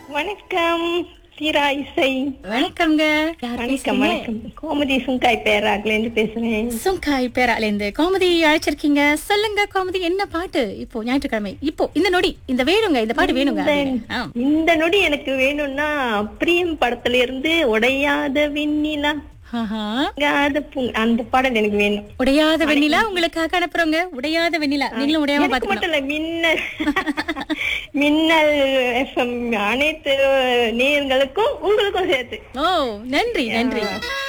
வணக்கம் தீரா இசை வணக்கம்ங்க யார் வணக்கம் பேசுறீங்க? வணக்கம் கோமதி சுங்காய் பேராக்ல இருந்து பேசுறேன் சுங்காய் பேரால இருந்து கோமதி அழைச்சிருக்கீங்க சொல்லுங்க கோமதி என்ன பாட்டு இப்போ ஞாயிற்றுக்கிழமை இப்போ இந்த நொடி இந்த வேணுங்க இந்த பாட்டு வேணுங்க அப்படின்னு. ஆ. இந்த நொடி எனக்கு வேணும்னா பிரியம் படத்துல இருந்து உடையாத விண்ணிலா ஆஹா. உடையாத பூ- அந்த பாடல் எனக்கு வேணும் உடையாத வெண்ணிலா உங்களுக்காக அனுப்புறோங்க உடையாத வெண்ணிலா நீங்களும் உடையாம எனக்கு பாத்துக்கணும் மட்டும் இல்ல மின்னல் மின்னல் எஃப்எம் அனைத்து நேயர்களுக்கும் உங்களுக்கும் சேர்த்து ஓ நன்றி நன்றி